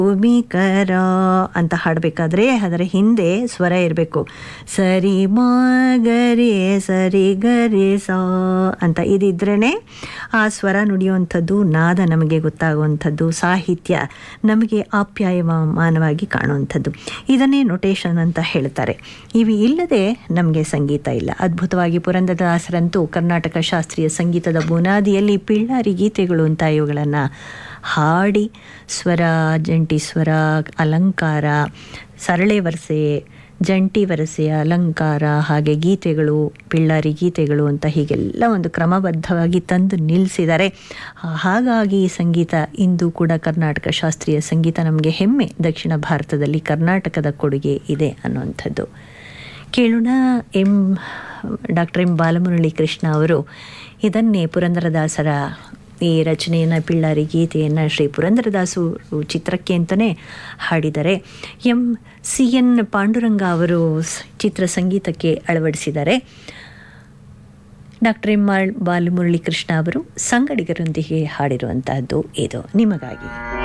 ಭೂಮಿಕರ ಅಂತ ಹಾಡಬೇಕಾದ್ರೆ ಅದರ ಹಿಂದೆ ಸ್ವರ ಇರಬೇಕು ಸರಿ ಮ ಗರಿ ಸರಿ ಗರಿ ಸ ಅಂತ ಇದಿದ್ರೇ ಆ ಸ್ವರ ನುಡಿಯುವಂಥದ್ದು ನಾದ ನಮಗೆ ಗೊತ್ತಾಗುವಂಥದ್ದು ಸಾಹಿತ್ಯ ನಮಗೆ ಆಪ್ಯಾಯಮಾನವಾಗಿ ಕಾಣುವಂಥದ್ದು ಇದನ್ನೇ ನೊಟೇಷನ್ ಅಂತ ಹೇಳ್ತಾರೆ ಇವು ಇಲ್ಲದೆ ನಮಗೆ ಸಂಗೀತ ಇಲ್ಲ ಅದ್ಭುತವಾಗಿ ಪುರಂದರದಾಸರಂತೂ ಕರ್ನಾಟಕ ಶಾಸ್ತ್ರೀಯ ಸಂಗೀತದ ಬುನಾದಿಯಲ್ಲಿ ಪಿಳ್ಳಾರಿ ಗೀತೆಗಳು ಅಂತ ಇವುಗಳನ್ನು ಹಾಡಿ ಸ್ವರ ಜಂಟಿ ಸ್ವರ ಅಲಂಕಾರ ಸರಳೆ ವರಸೆ ಜಂಟಿ ವರಸೆ ಅಲಂಕಾರ ಹಾಗೆ ಗೀತೆಗಳು ಪಿಳ್ಳಾರಿ ಗೀತೆಗಳು ಅಂತ ಹೀಗೆಲ್ಲ ಒಂದು ಕ್ರಮಬದ್ಧವಾಗಿ ತಂದು ನಿಲ್ಲಿಸಿದ್ದಾರೆ ಹಾಗಾಗಿ ಈ ಸಂಗೀತ ಇಂದು ಕೂಡ ಕರ್ನಾಟಕ ಶಾಸ್ತ್ರೀಯ ಸಂಗೀತ ನಮಗೆ ಹೆಮ್ಮೆ ದಕ್ಷಿಣ ಭಾರತದಲ್ಲಿ ಕರ್ನಾಟಕದ ಕೊಡುಗೆ ಇದೆ ಅನ್ನುವಂಥದ್ದು ಕೇಳೋಣ M doctor M Balamurali Krishna ಅವರು ಇದನ್ನೇ ಪುರಂದರದಾಸರ ಈ ರಚನೆಯನ್ನು ಪಿಳ್ಳಾರಿ ಗೀತೆಯನ್ನು ಶ್ರೀ ಪುರಂದರದಾಸು ಚಿತ್ರಕ್ಕೆ ಅಂತಲೇ ಹಾಡಿದ್ದಾರೆ ಎಂ ಸಿ ಎನ್ ಪಾಂಡುರಂಗ ಅವರು ಚಿತ್ರ ಸಂಗೀತಕ್ಕೆ ಅಳವಡಿಸಿದ್ದಾರೆ ಡಾಕ್ಟರ್ ಎಂ ಬಾಲಮುರಳಿ ಕೃಷ್ಣ ಅವರು ಸಂಗಡಿಗರೊಂದಿಗೆ ಹಾಡಿರುವಂತಹದ್ದು ಇದು ನಿಮಗಾಗಿ